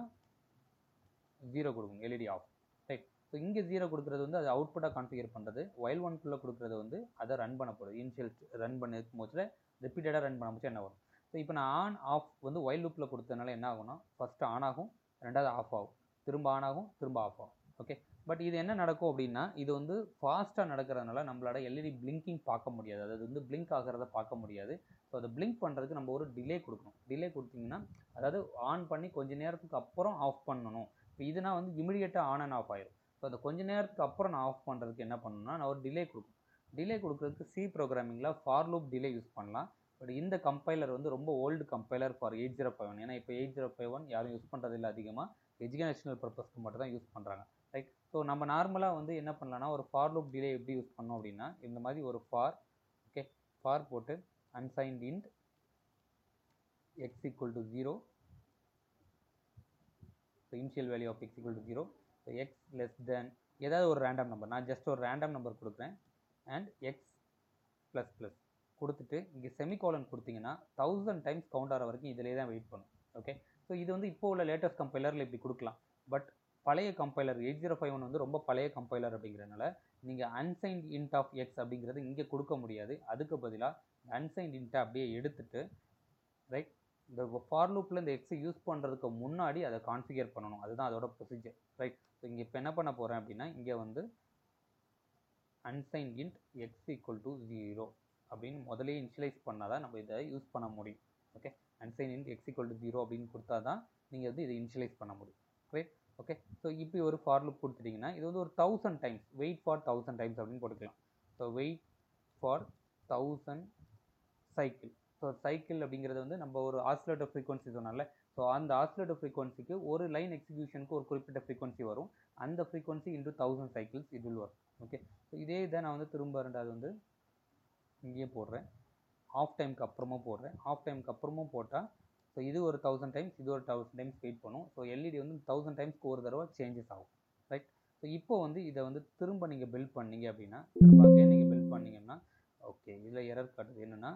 ஜீரோ கொடுக்கணும் எல்இடி ஆஃப் ரைட் ஸோ இங்கே ஜீரோ கொடுக்குறது வந்து அது அவுட்புட்டாக கான்ஃபிகர் பண்ணுறது ஒயில் ஒன்குள்ளே கொடுக்குறது வந்து அதை ரன் பண்ண போகிறது இனிஷியல் ரன் பண்ண போச்சு ரிப்பீட்டடாக ரன் பண்ண போச்சு என்ன வரும் ஸோ இப்போ நான் ஆன் ஆஃப் வந்து ஒயில் லூப்பில் கொடுத்ததுனால என்ன ஆகும்னா ஃபஸ்ட்டு ஆன் ஆகும் ரெண்டாவது ஆஃப் ஆகும் திரும்ப ஆன் ஆகும் திரும்ப ஆஃப் ஆகும் ஓகே பட் இது என்ன நடக்கும் அப்படின்னா இது வந்து ஃபாஸ்ட்டாக நடக்கிறதுனால நம்மளால எல்இடி பிளிங்கிங் பார்க்க முடியாது அதாவது வந்து பிளிங்க் ஆகிறத பார்க்க முடியாது ஸோ அதை பிளிங்க் பண்ணுறதுக்கு நம்ம ஒரு டிலே கொடுக்கணும் டிலே கொடுத்தீங்கன்னா அதாவது ஆன் பண்ணி கொஞ்ச நேரத்துக்கு அப்புறம் ஆஃப் பண்ணணும் இப்போ இதுனா வந்து இமிடியேட்டாக ஆன் அண்ட் ஆஃப் ஆயிரும் ஸோ அந்த கொஞ்ச நேரத்துக்கு அப்புறம் நான் ஆஃப் பண்ணுறதுக்கு என்ன பண்ணணும்னா நான் ஒரு டிலே கொடுக்கணும் டிலே கொடுக்குறதுக்கு சி ப்ரோக்ராமிங்கில் ஃபார் லூப் டிலே யூஸ் பண்ணலாம் பட் இந்த கம்பைலர் வந்து ரொம்ப old compiler for eight zero five one ஏன்னா இப்போ எயிட் ஜீரோ ஃபைவ் ஒன் யாரும் யூஸ் பண்ணுறது இல்லை அதிகமாக எஜுகேஷனல் பர்பஸ்க்கு மட்டும் தான் யூஸ் பண்ணுறாங்க ரைட் ஸோ நம்ம நார்மலாக வந்து என்ன பண்ணலாம்னா ஒரு ஃபார் லூப் டிலே எப்படி யூஸ் பண்ணோம் அப்படின்னா இந்த மாதிரி ஒரு ஃபார் ஓகே ஃபார் போட்டு unsigned int x equal to zero so initial value of x equal to zero so x less than ஏதாவது ஒரு ரேண்டம் நம்பர் நான் ஜஸ்ட் ஒரு ரேண்டம் நம்பர் கொடுக்குறேன் அண்ட் எக்ஸ் ப்ளஸ் ப்ளஸ் கொடுத்துட்டு இங்கே செமிகோலன் கொடுத்தீங்கன்னா thousand times count ஆகிற வரைக்கும் இதிலே தான் வெயிட் பண்ணும் ஓகே ஸோ இது வந்து இப்போ உள்ள லேட்டஸ்ட் கம்பைலரில் இப்படி கொடுக்கலாம் பட் பழைய compiler eight zero five one வந்து ரொம்ப பழைய கம்பைலர் அப்படிங்கிறனால நீங்கள் அன்சைன்ட் இன்ட் ஆஃப் எக்ஸ் அப்படிங்கிறது இங்கே கொடுக்க முடியாது அதுக்கு பதிலாக அன்சைன்ட் இன்ட்டை அப்படியே எடுத்துட்டு ரைட் இந்த ஃபார் லூப்பில் இந்த எக்ஸை யூஸ் பண்ணுறதுக்கு முன்னாடி அதை கான்ஃபிகர் பண்ணணும் அதுதான் அதோட ப்ரொசீஜர் ரைட் ஸோ இங்கே இப்போ என்ன பண்ண போகிறேன் அப்படின்னா இங்கே வந்து unsigned int x equal to zero அப்படின்னு முதலே இனிஷியலைஸ் பண்ணால் தான் நம்ம இதை யூஸ் பண்ண முடியும் okay unsigned int x equal to zero அப்படின்னு கொடுத்தா தான் நீங்கள் வந்து இதை இனிஷியலைஸ் பண்ண முடியும் ரைட் ஓகே ஸோ இப்போ ஒரு ஃபார் லுக் கொடுத்துட்டிங்கன்னா இது வந்து ஒரு thousand times wait for thousand times அப்படின்னு போட்டுக்கலாம் so wait for thousand cycle so cycle அப்படிங்கிறது வந்து நம்ம ஒரு ஆசிலேட்டர் ஃப்ரீக்வன்சி சொன்னால ஸோ அந்த ஆசிலேட்டர் ஃப்ரீக்வன்சிக்கு ஒரு லைன் எக்ஸிக்யூஷனுக்கு ஒரு குறிப்பிட்ட ஃப்ரீக்வன்சி வரும் அந்த ஃப்ரீக்வன்சி இன்டூ தௌசண்ட் சைக்கிள்ஸ் இது வில் வரும் ஓகே ஸோ இதே இதை நான் வந்து திரும்ப ரெண்டாவது வந்து இங்கேயே போடுறேன் ஆஃப் டைமுக்கு அப்புறமா போடுறேன் ஆஃப் டைமுக்கு அப்புறமும் போட்டால் ஸோ இது ஒரு தௌசண்ட் டைம்ஸ் இது ஒரு தௌசண்ட் டைம்ஸ் வெயிட் பண்ணும் ஸோ எல்இடி வந்து தௌசண்ட் டைம்ஸ்க்கு ஒரு தடவை சேஞ்சஸ் ஆகும் ரைட் ஸோ இப்போ வந்து இதை வந்து திரும்ப நீங்கள் பில்ட் பண்ணீங்க அப்படின்னா திரும்ப again நீங்கள் பில்ட் பண்ணீங்கன்னா ஓகே இதில் எரர் காட்டுது என்னென்னா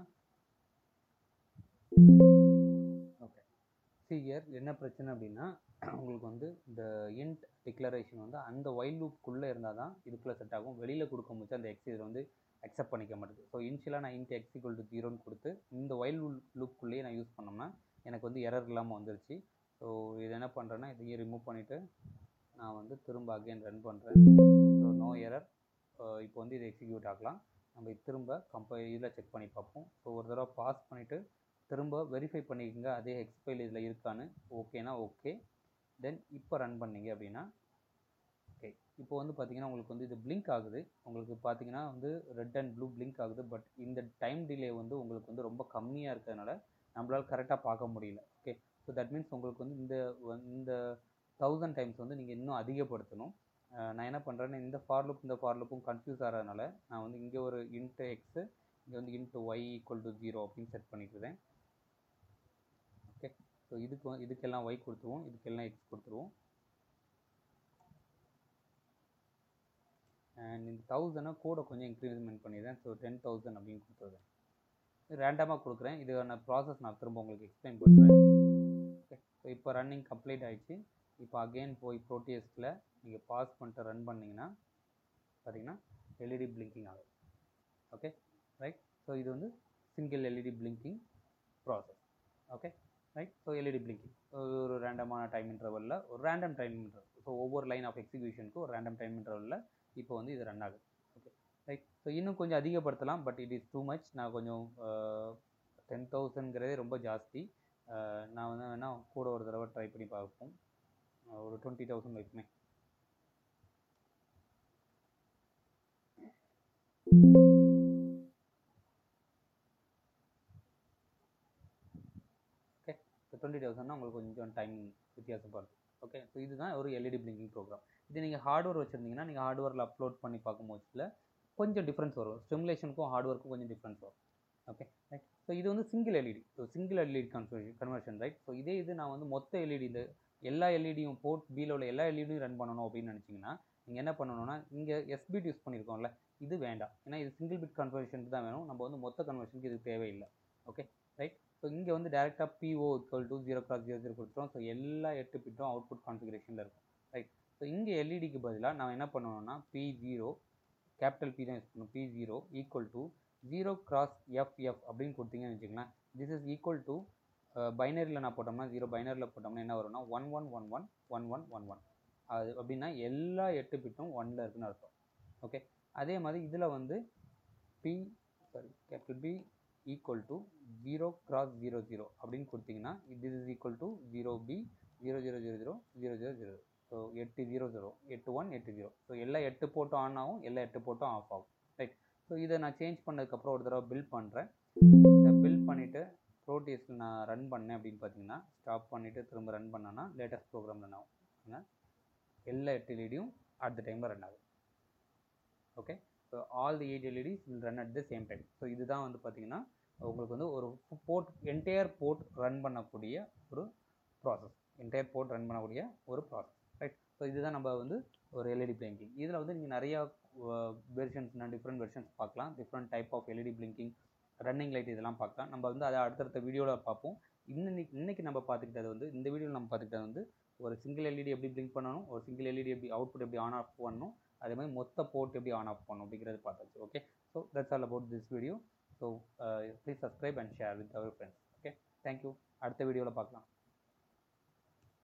ஓகே சியர் என்ன பிரச்சனை அப்படின்னா உங்களுக்கு வந்து இந்த இன்ட் டிக்ளரேஷன் வந்து அந்த ஒயில் லூப்புக்குள்ளே இருந்தால் தான் இதுக்குள்ளே செட் ஆகும் வெளியில் கொடுக்கும்போது அந்த எக்ஸ் இதில் வந்து அக்செப்ட் பண்ணிக்க மாட்டேது ஸோ இனிஷியலாக நான் இன்ட் எக்ஸ் ஈக்குவல் டு ஜீரோன்னு கொடுத்து இந்த ஒயில் லூப்புக்குள்ளேயே நான் யூஸ் பண்ணோம்னா எனக்கு வந்து எரர் இல்லாமல் வந்துருச்சு ஸோ இது என்ன பண்ணுறேன்னா இதையும் ரிமூவ் பண்ணிவிட்டு நான் வந்து திரும்ப அகைன் ரன் பண்ணுறேன் ஸோ நோ எரர் இப்போ வந்து இது எக்ஸிக்யூட் ஆகலாம் நம்ம இது திரும்ப கம்ப இதில் செக் பண்ணி பார்ப்போம் ஸோ ஒரு தடவை பாஸ் பண்ணிவிட்டு திரும்ப வெரிஃபை பண்ணிக்கோங்க அதே எக்ஸ்பைல் இதில் இருக்கான்னு ஓகேனா ஓகே தென் இப்போ ரன் பண்ணீங்க அப்படின்னா ஓகே இப்போ வந்து பார்த்தீங்கன்னா உங்களுக்கு வந்து இது பிளிங்க் ஆகுது உங்களுக்கு பார்த்தீங்கன்னா வந்து ரெட் அண்ட் ப்ளூ பிளிங்க் ஆகுது பட் இந்த டைம் டிலே வந்து உங்களுக்கு வந்து ரொம்ப கம்மியாக இருக்கிறதுனால நம்மளால் கரெக்டாக பார்க்க முடியல ஓகே ஸோ தட் மீன்ஸ் உங்களுக்கு வந்து இந்த வ- இந்த தௌசண்ட் டைம்ஸ் வந்து நீங்கள் இன்னும் அதிகப்படுத்தணும் அஹ் நான் என்ன பண்ணுறேன்னா இந்த ஃபார் லுப் இந்த ஃபார் லுப்பும் கன்ஃபியூஸ் ஆகிறதுனால நான் வந்து இங்கே ஒரு இன்ட்டு எக்ஸு இங்கே வந்து into Y equal to zero அப்படின்னு செட் பண்ணிக்கிறேன் ஓகே ஸோ இதுக்கு வந்து- இதுக்கெல்லாம் ஒய் கொடுத்துருவோம் இதுக்கெல்லாம் எக்ஸ் கொடுத்துருவோம் அண்ட் இந்த தௌசண்டை கூட கொஞ்சம் இன்க்ரீஸ்மெண்ட் பண்ணிடுறேன் ஸோ டென் தௌசண்ட் அப்படின்னு கொடுத்துருவேன் ரேண்டமாக கொடுக்குறேன் இதுக்கான ப்ராசஸ் நான் திரும்ப உங்களுக்கு எக்ஸ்பிளைன் பண்ணுறேன் ஓகே ஸோ இப்போ ரன்னிங் கம்ப்ளீட் ஆயிடுச்சு இப்போ அகெயின் போய் ப்ரோட்டியஸ்டில் நீங்கள் பாஸ் பண்ணிட்டு ரன் பண்ணிங்கன்னா பார்த்தீங்கன்னா எல்இடி பிளிங்கிங் ஆகும் ஓகே ரைட் ஸோ இது வந்து single LED blinking process okay right so LED blinking ஒரு ரேண்டமான டைம் இன்டர்வலில் ஒரு ரேண்டம் டைம் இன்டர்வல் ஸோ ஒவ்வொரு லைன் ஆஃப் எக்ஸிக்யூஷனுக்கு ஒரு ரேண்டம் டைம் இன்டர்வலில் இப்போ வந்து இது ரன் ஆகுது ஓகே ரைட் ஸோ இன்னும் கொஞ்சம் அதிகப்படுத்தலாம் but it is too much நான் கொஞ்சம் டென் தௌசண்ட்ங்கிறதே ரொம்ப ஜாஸ்தி அஹ், நான் வந்து வேணால் கூட ஒரு தடவை ட்ரை பண்ணி பார்ப்போம் அஹ், ஒரு டுவெண்ட்டி தௌசண்ட் வைக்குமே ஓகே ஸோ டுவெண்ட்டி தௌசண்ட்னா உங்களுக்கு கொஞ்சம் டைம் வித்தியாசப்படுது ஓகே ஸோ இதுதான் ஒரு எல்இடி பிளிங்கிங் ப்ரோக்ராம் இது நீங்கள் ஹார்ட்வேர் வச்சுருந்தீங்கன்னா நீங்கள் ஹார்ட்வேரில் அப்லோட் பண்ணி பார்க்கும்போதுல கொஞ்சம் டிஃப்ரென்ஸ் வரும் ஸ்டிமுலேஷனுக்கும் ஹார்ட்வேர்க்கும் கொஞ்சம் டிஃப்ரென்ஸ் வரும் ஓகே ரைட் ஸோ இது வந்து single LED so single LED conversion conversion right so இதே இது நான் வந்து மொத்த எல்இடி இந்த எல்லா எல்இடியும் போர்ட் பியில் உள்ள எல்லா எல்இடியும் ரன் பண்ணணும் அப்படின்னு நினச்சிங்கன்னா நீங்கள் என்ன பண்ணணும்னா இங்கே எஸ்பிட் யூஸ் பண்ணியிருக்கோம்ல இது வேண்டாம் ஏன்னா இது சிங்கிள் பிட் கன்வர்ஷனுக்கு தான் வேணும் நம்ம வந்து மொத்த கன்வர்ஷனுக்கு இது தேவையில்லை ஓகே ரைட் ஸோ இங்கே வந்து டேரெக்டாக PO equal to zero cross zero zero கொடுத்துரும் ஸோ எல்லா எட்டு பிட்டும் அவுட்புட் கான்ஃபிகரேஷனில் இருக்கும் ரைட் ஸோ இங்கே எல்இடிக்கு பதிலாக நான் என்ன பண்ணணும்னா பி ஜீரோ கேபிட்டல் பி தான் யூஸ் பண்ணணும் P zero equal to zero cross F F அப்படின்னு கொடுத்தீங்கன்னு வச்சுக்கலாம் திஸ் இஸ் ஈக்குவல் டு பைனரியில் நான் போட்டோம்னா ஜீரோ பைனரியில் போட்டோம்னா என்ன வரும்னா one one one one one one one one அது அப்படின்னா எல்லா எட்டு பிட்டும் ஒன்ல இருக்குன்னு அர்த்தம் ஓகே அதே மாதிரி இதில் வந்து P sorry capital P equal to zero cross zero zero அப்படின்னு கொடுத்தீங்கன்னா this is equal to zero B zero zero zero zero zero zero zero so எட்டு ஜீரோ ஜீரோ எட்டு ஒன் எட்டு ஜீரோ ஸோ எல்லா எட்டு போட்டும் ஆன் ஆகும் எல்லா எட்டு போட்டும் ஆஃப் ஆகும் ரைட் ஸோ இதை நான் சேஞ்ச் பண்ணதுக்கப்புறம் ஒரு தடவை பில்ட் பண்ணுறேன் இதை பில்ட் பண்ணிவிட்டு ப்ரோட்டீஸில் நான் ரன் பண்ணேன் அப்படின்னு பார்த்தீங்கன்னா ஸ்டாப் பண்ணிவிட்டு திரும்ப ரன் பண்ணேன்னா லேட்டஸ்ட் ப்ரோக்ராம் ரன் ஆகும் ஆனால் எல்லா எட்டு எல்இடியும் அட் த டைமில் ரன் ஆகும் okay so all the eight LEDs will run at the same time so இதுதான் வந்து பார்த்தீங்கன்னா உங்களுக்கு வந்து ஒரு போர்ட் என்டையர் போர்ட் ரன் பண்ணக்கூடிய ஒரு ப்ராசஸ் என்டையர் போர்ட் ரன் பண்ணக்கூடிய ஒரு ப்ராசஸ் ரைட் ஸோ இதுதான் நம்ம வந்து ஒரு எல்இடி பிளிங்கிங் இதில் வந்து நீங்கள் நிறையா வெர்ஷன்ஸ் டிஃப்ரெண்ட் வெர்ஷன்ஸ் பார்க்கலாம் different type of LED blinking running light இதெல்லாம் பார்க்கலாம் நம்ம வந்து அதை அடுத்தடுத்த வீடியோவில் பார்ப்போம் இன்னைக்கு இன்னைக்கு நம்ம பார்த்துக்கிட்டது வந்து இந்த வீடியோவில் நம்ம பார்த்துக்கிட்டது வந்து ஒரு சிங்கிள் எல்இடி எப்படி பிளிங்க் பண்ணணும் ஒரு சிங்கிள் எல்இடி எப்படி அவுட்புட் எப்படி ஆன் ஆஃப் பண்ணணும் அதே மாதிரி மொத்த போர்ட் எப்படி ஆன் ஆஃப் பண்ணணும் அப்படிங்கிறது பார்த்தாச்சு okay so that's all about this video so please subscribe and share with our friends okay thank you அடுத்த வீடியோவில் பார்க்கலாம்